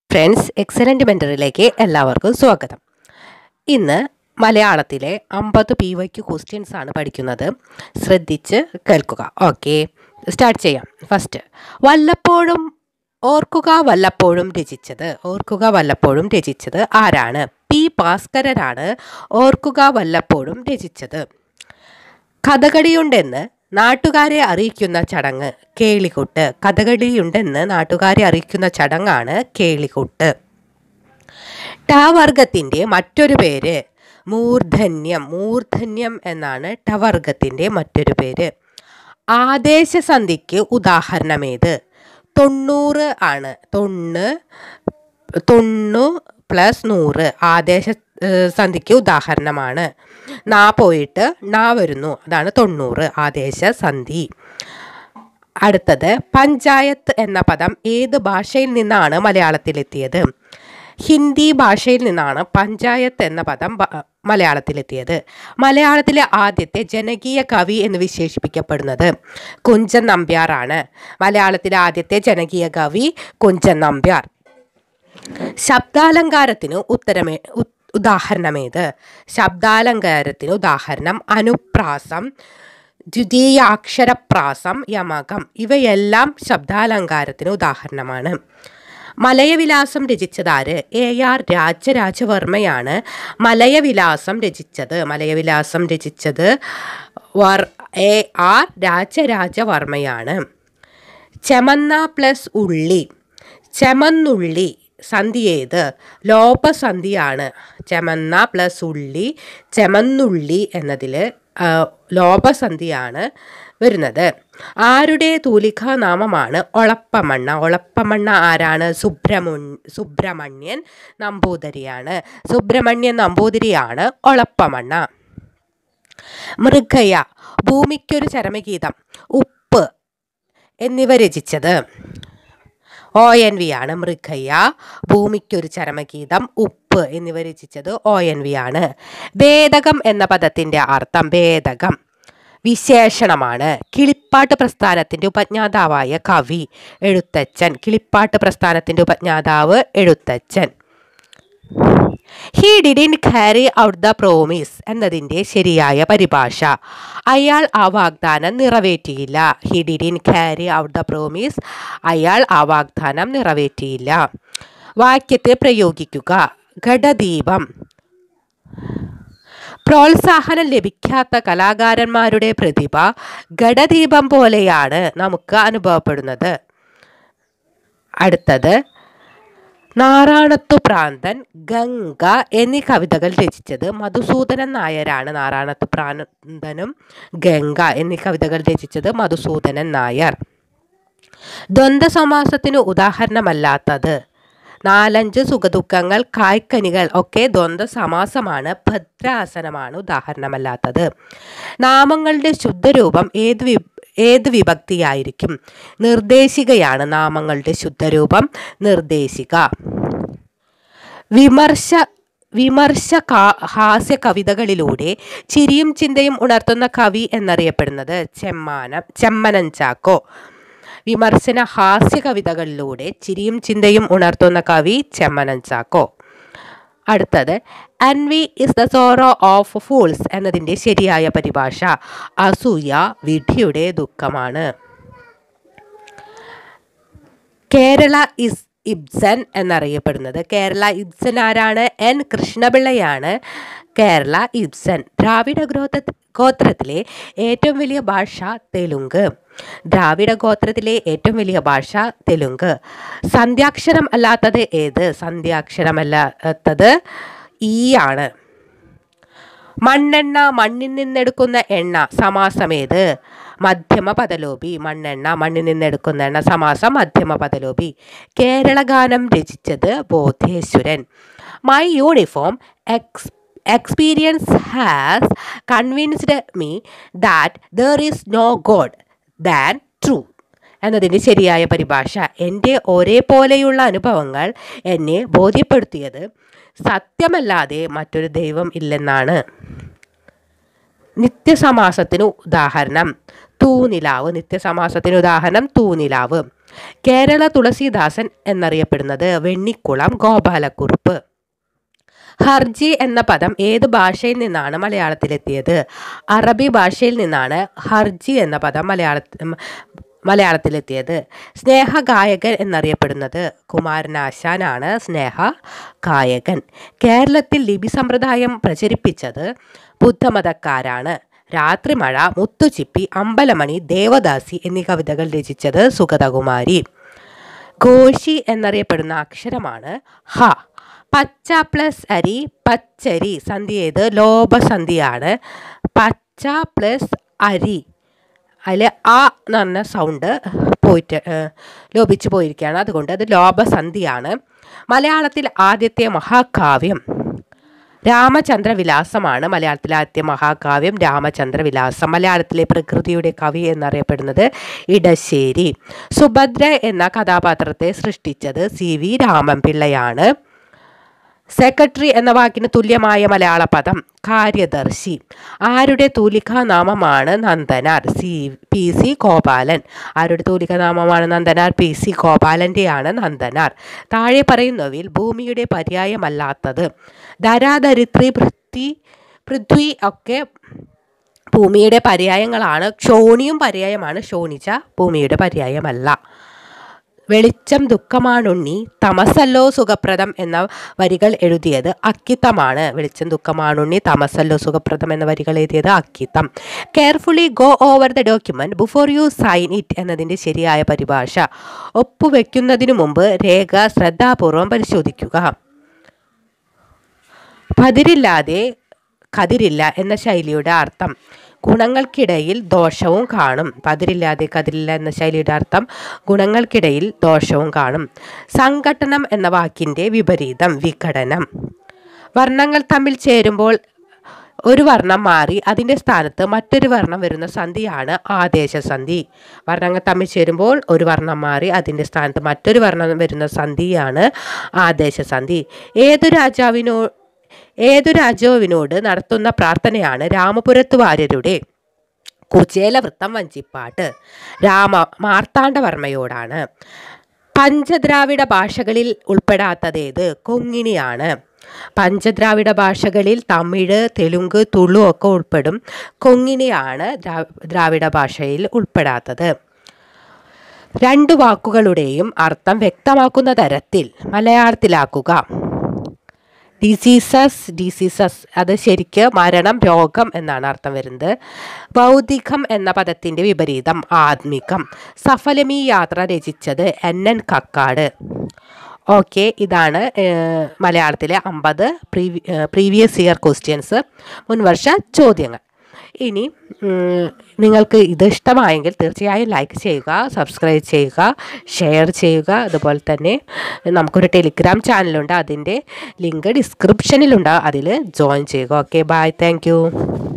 friends excellent മെൻറ്ററിലേക്ക് എല്ലാവർക്കും സ്വാഗതം ഇന്ന് മലയാളത്തിലെ അമ്പത് പി വൈക്ക് ക്വസ്റ്റ്യൻസ് ആണ് പഠിക്കുന്നത് ശ്രദ്ധിച്ച് കേൾക്കുക ഓക്കെ സ്റ്റാർട്ട് ചെയ്യാം ഫസ്റ്റ് വല്ലപ്പോഴും ഓർക്കുക വല്ലപ്പോഴും രചിച്ചത് ഓർക്കുക വല്ലപ്പോഴും രചിച്ചത് ആരാണ് പി ഭാസ്കരനാണ് ഓർക്കുക വല്ലപ്പോഴും രചിച്ചത് കഥകളിയുണ്ടെന്ന് നാട്ടുകാരെ അറിയിക്കുന്ന ചടങ്ങ് കേളികൊട്ട് കഥകളിയുണ്ടെന്ന് നാട്ടുകാരെ അറിയിക്കുന്ന ചടങ്ങാണ് കേളികൊട്ട് ടവർഗത്തിൻ്റെ മറ്റൊരു പേര് മൂർധന്യം മൂർധന്യം എന്നാണ് ടവർഗത്തിൻ്റെ മറ്റൊരു പേര് ആദേശസന്ധിക്ക് ഉദാഹരണമേത് തൊണ്ണൂറ് ആണ് തൊണ്ണ് തൊണ്ണു പ്ലസ് നൂറ് ആദേശ ഏഹ്, സന്ധിക്ക് ഉദാഹരണമാണ് നാ പോയിട്ട് നാ വരുന്നു അതാണ് തൊണ്ണൂറ് ആദേശ സന്ധി അടുത്തത് പഞ്ചായത്ത് എന്ന പദം ഏത് ഭാഷയിൽ നിന്നാണ് മലയാളത്തിലെത്തിയത് ഹിന്ദി ഭാഷയിൽ നിന്നാണ് പഞ്ചായത്ത് എന്ന പദം ബ- മലയാളത്തിലെത്തിയത് മലയാളത്തിലെ ആദ്യത്തെ ജനകീയ കവി എന്ന് വിശേഷിപ്പിക്കപ്പെടുന്നത് കുഞ്ചൻ നമ്പ്യാറാണ് മലയാളത്തിലെ ആദ്യത്തെ ജനകീയ കവി കുഞ്ചൻ നമ്പ്യാർ ശബ്ദാലങ്കാരത്തിന് ഉത്തരമേ ഉ- ഉദാഹരണമേത് ശബ്ദാലങ്കാരത്തിന് ഉദാഹരണം അനുപ്രാസം ദ്വിതീയാക്ഷരപ്രാസം യമകം ഇവയെല്ലാം ശബ്ദാലങ്കാരത്തിന് ഉദാഹരണമാണ് മലയവിലാസം രചിച്ചതാര് എ ആർ രാജരാജവർമ്മയാണ് മലയവിലാസം രചിച്ചത് മലയവിലാസം രചിച്ചത് വർ എ ആർ രാജരാജവർമ്മയാണ് ചെമന്ന പ്ലസ് ഉള്ളി ചെമന്നുള്ളി സന്ധി ഏത് ലോപസന്ധിയാണ് ചെമന്ന പ്ലസ് ഉള്ളി ചെമന്നുള്ളി എന്നതിൽ ലോപസന്ധിയാണ് വരുന്നത് ആരുടെ തൂലികാ നാമമാണ് ഒളപ്പമണ്ണ ഒളപ്പമണ്ണ ആരാണ് സുബ്രഹ്മൺ സുബ്രഹ്മണ്യൻ നമ്പൂതിരിയാണ് സുബ്രഹ്മണ്യൻ നമ്പൂതിരിയാണ് ഒളപ്പമണ്ണ മൃഗയ ഭൂമിക്കൊരു ചരമഗീതം ഉപ്പ് എന്നിവ രചിച്ചത് ഒ എൻ വി ആണ് മൃഗയ്യ ഭൂമിക്കൊരു ചരമഗീതം ഉപ്പ് എന്നിവ രചിച്ചത് ഒ എൻ വി ആണ് വേദകം എന്ന പദത്തിൻ്റെ അർത്ഥം വേദകം വിശേഷണമാണ് കിളിപ്പാട്ട് പ്രസ്ഥാനത്തിൻ്റെ ഉപജ്ഞാതാവായ കവി എഴുത്തച്ഛൻ കിളിപ്പാട്ട് പ്രസ്ഥാനത്തിൻ്റെ ഉപജ്ഞാതാവ് Ezhuthachan he didn't carry out the promise എന്നതിൻ്റെ ശരിയായ പരിഭാഷ അയാൾ ആ വാഗ്ദാനം നിറവേറ്റിയില്ല he didn't carry out the promise അയാൾ ആ വാഗ്ദാനം നിറവേറ്റിയില്ല വാക്യത്തെ പ്രയോഗിക്കുക ഘടദീപം പ്രോത്സാഹനം ലഭിക്കാത്ത കലാകാരന്മാരുടെ പ്രതിഭ ഘടദീപം പോലെയാണ് നമുക്ക് അനുഭവപ്പെടുന്നത് അടുത്തത് നാറാണത്തു പ്രാന്തൻ ഗംഗ എന്നീ കവിതകൾ രചിച്ചത് മധുസൂദനൻ നായരാണ് നാറാണത്തു പ്രാന്തനും ഗംഗ എന്നീ കവിതകൾ രചിച്ചത് മധുസൂദനൻ നായർ ദ്വന്ദ്വ സമാസത്തിന് ഉദാഹരണമല്ലാത്തത് നാലഞ്ച് സുഖദുഃഖങ്ങൾ കായ്ക്കനികൾ ഒക്കെ ദ്വന്ദ്വ സമാസമാണ് ഭദ്രാസനമാണ് ഉദാഹരണമല്ലാത്തത് നാമങ്ങളുടെ ശുദ്ധരൂപം ഏത് വി ഏത് വിഭക്തിയായിരിക്കും നിർദ്ദേശികയാണ് നാമങ്ങളുടെ ശുദ്ധരൂപം നിർദ്ദേശിക വിമർശ വിമർശ കാ- ഹാസ്യ കവിതകളിലൂടെ ചിരിയും ചിന്തയും ഉണർത്തുന്ന കവി എന്നറിയപ്പെടുന്നത് ചെമ്മാനം ചെമ്മനൻ ചാക്കോ വിമർശന ഹാസ്യ കവിതകളിലൂടെ ചിരിയും ചിന്തയും ഉണർത്തുന്ന കവി ചെമ്മനൻ ചാക്കോ അടുത്തത് envy is the sorrow of fools എന്നതിൻ്റെ ശരിയായ പരിഭാഷ അസൂയ വിധിയുടെ ദുഃഖമാണ് കേരള ഇസ് ഇബ്സൻ എന്നറിയപ്പെടുന്നത് കേരള ഇബ്സൻ ആരാണ് എൻ കൃഷ്ണപിള്ളയാണ് കേരള ഇബ്സൻ ദ്രാവിഡ ഗോത്ര ഗോത്രത്തിലെ ഏറ്റവും വലിയ ഭാഷ തെലുങ്ക് ദ്രാവിഡ ഗോത്രത്തിലെ ഏറ്റവും വലിയ ഭാഷ തെലുങ്ക് സന്ധ്യാക്ഷരം അല്ലാത്തത് ഏത് സന്ധ്യാക്ഷരമല്ലാത്തത് ഈ ആണ് മണ്ണെണ്ണ മണ്ണിൽ നിന്നെടുക്കുന്ന എണ്ണ സമാസമേത് മധ്യമ പദലോപി മണ്ണെണ്ണ മണ്ണിൽ നിന്നെടുക്കുന്ന എണ്ണ സമാസം മധ്യമ പദലോപി കേരള ഗാനം രചിച്ചത് Bodheswaran my uniform ex experience has convinced me that there is no God than true എന്നതിൻ്റെ ശരിയായ പരിഭാഷ എൻ്റെ ഒരേപോലെയുള്ള അനുഭവങ്ങൾ എന്നെ ബോധ്യപ്പെടുത്തിയത് സത്യമല്ലാതെ മറ്റൊരു ദൈവം ഇല്ലെന്നാണ് നിത്യസമാസത്തിന് ഉദാഹരണം തൂനിലാവ് നിത്യസമാസത്തിന് ഉദാഹരണം തൂനിലാവ് കേരള തുളസീദാസൻ എന്നറിയപ്പെടുന്നത് വെണ്ണിക്കുളം ഗോപാലക്കുറുപ്പ് ഹർജി എന്ന പദം ഏത് ഭാഷയിൽ നിന്നാണ് മലയാളത്തിലെത്തിയത് അറബി ഭാഷയിൽ നിന്നാണ് ഹർജി എന്ന പദം മലയാള മലയാളത്തിലെത്തിയത് സ്നേഹ ഗായകൻ എന്നറിയപ്പെടുന്നത് കുമാരനാശാനാണ് സ്നേഹ ഗായകൻ കേരളത്തിൽ ലിപി സമ്പ്രദായം പ്രചരിപ്പിച്ചത് ബുദ്ധമതക്കാരാണ് രാത്രിമഴ മുത്തുച്ചിപ്പി അമ്പലമണി ദേവദാസി എന്നീ കവിതകൾ രചിച്ചത് സുഗതകുമാരി ഘോഷി എന്നറിയപ്പെടുന്ന അക്ഷരമാണ് ഹ പച്ച പ്ലസ് അരി പച്ചരി സന്ധി ഏത് ലോപസന്ധിയാണ് പച്ച പ്ലസ് അരി അതിൽ ആ എന്ന് പറഞ്ഞ സൗണ്ട് പോയിട്ട് ഏഹ്, ലോപിച്ചു പോയിരിക്കുകയാണ് അതുകൊണ്ട് അത് ലോപസന്ധിയാണ് മലയാളത്തിൽ ആദ്യത്തെ മഹാകാവ്യം രാമചന്ദ്രവിലാസമാണ് മലയാളത്തിലെ ആദ്യത്തെ മഹാകാവ്യം രാമചന്ദ്രവിലാസം മലയാളത്തിലെ പ്രകൃതിയുടെ കവി എന്നറിയപ്പെടുന്നത് ഇടശ്ശേരി സുഭദ്ര എന്ന കഥാപാത്രത്തെ സൃഷ്ടിച്ചത് സി വി രാമൻപിള്ളയാണ് സെക്രട്ടറി എന്ന വാക്കിന് തുല്യമായ മലയാള പദം കാര്യദർശി ആരുടെ തൂലികാനാമമാണ് നന്ദനാർ സി പി സി ഗോപാലൻ ആരുടെ തൂലികാനാമമാണ് നന്ദനാർ പി സി ഗോപാലൻ്റെയാണ് നന്ദനാർ താഴെ പറയുന്നവയിൽ ഭൂമിയുടെ പര്യായമല്ലാത്തത് ധരാധരിത്രി പൃഥ്വി പൃഥ്വി ഒക്കെ ഭൂമിയുടെ പര്യായങ്ങളാണ് ക്ഷോണിയും പര്യായമാണ് ക്ഷോണിച്ച ഭൂമിയുടെ പര്യായമല്ല വെളിച്ചം ദുഃഖമാണുണ്ണി തമസല്ലോ സുഖപ്രദം എന്ന വരികൾ എഴുതിയത് അക്കിത്തമാണ് വെളിച്ചം ദുഃഖമാണുണ്ണി തമസല്ലോ സുഖപ്രദം എന്ന വരികൾ എഴുതിയത് Akkitham carefully go over the document before you sign it എന്നതിൻ്റെ ശരിയായ പരിഭാഷ ഒപ്പുവെക്കുന്നതിനു മുമ്പ് രേഖ ശ്രദ്ധാപൂർവം പരിശോധിക്കുക പതിരില്ലാതെ കതിരില്ല എന്ന ശൈലിയുടെ അർത്ഥം ഗുണങ്ങൾക്കിടയിൽ ദോഷവും കാണും പതിരില്ലാതെ കതിരില്ല എന്ന ശൈലിയുടെ അർത്ഥം ഗുണങ്ങൾക്കിടയിൽ ദോഷവും കാണും സംഘട്ടനം എന്ന വാക്കിൻ്റെ വിപരീതം വിഘടനം വർണ്ണങ്ങൾ തമ്മിൽ ചേരുമ്പോൾ ഒരു വർണ്ണം മാറി അതിൻ്റെ സ്ഥാനത്ത് മറ്റൊരു വർണ്ണം വരുന്ന സന്ധിയാണ് ആദേശസന്ധി വർണ്ണങ്ങൾ തമ്മിൽ ചേരുമ്പോൾ ഒരു വർണ്ണം മാറി അതിൻ്റെ സ്ഥാനത്ത് മറ്റൊരു വർണ്ണം വരുന്ന സന്ധിയാണ് ആദേശസന്ധി ഏതു രാജാവിനോ ഏതു രാജാവിനോട് നടത്തുന്ന പ്രാർത്ഥനയാണ് രാമപുരത്ത് വാര്യരുടെ കുചേലവൃത്തം വഞ്ചിപ്പാട്ട് രാമ മാർത്താണ്ഡവർമ്മയോടാണ് പഞ്ചദ്രാവിഡ ഭാഷകളിൽ ഉൾപ്പെടാത്തതേത് കൊങ്ങിണിയാണ് പഞ്ചദ്രാവിഡ ഭാഷകളിൽ തമിഴ് തെലുങ്ക് തുളു ഒക്കെ ഉൾപ്പെടും കൊങ്ങിണിയാണ് ദ്രാ- ദ്രാവിഡ ഭാഷയിൽ ഉൾപ്പെടാത്തത് രണ്ട് വാക്കുകളുടെയും അർത്ഥം വ്യക്തമാക്കുന്ന തരത്തിൽ മലയാളത്തിലാക്കുക ഡിസീസസ് ഡിസീസസ് അത് ശരിക്ക് മരണം രോഗം എന്നാണ് അർത്ഥം വരുന്നത് ഭൗതികം എന്ന പദത്തിൻ്റെ വിപരീതം ആത്മികം സഫലമീ യാത്ര രചിച്ചത് എൻ എൻ കക്കാട് ഓക്കെ ഇതാണ് ഏഹ്, മലയാളത്തിലെ അമ്പത് പ്രീവി പ്രീവിയസ് ഇയർ ക്വസ്റ്റ്യൻസ് മുൻവർഷ ചോദ്യങ്ങൾ ഇനി ഉം, നിങ്ങൾക്ക് ഇത് ഇഷ്ടമായെങ്കിൽ തീർച്ചയായും ലൈക്ക് ചെയ്യുക സബ്സ്ക്രൈബ് ചെയ്യുക ഷെയർ ചെയ്യുക അതുപോലെ തന്നെ നമുക്കൊരു ടെലിഗ്രാം ചാനലുണ്ട് അതിൻ്റെ ലിങ്ക് ഡിസ്ക്രിപ്ഷനിലുണ്ട് അതിൽ ജോയിൻ ചെയ്യുക ഓക്കെ ബൈ താങ്ക് യു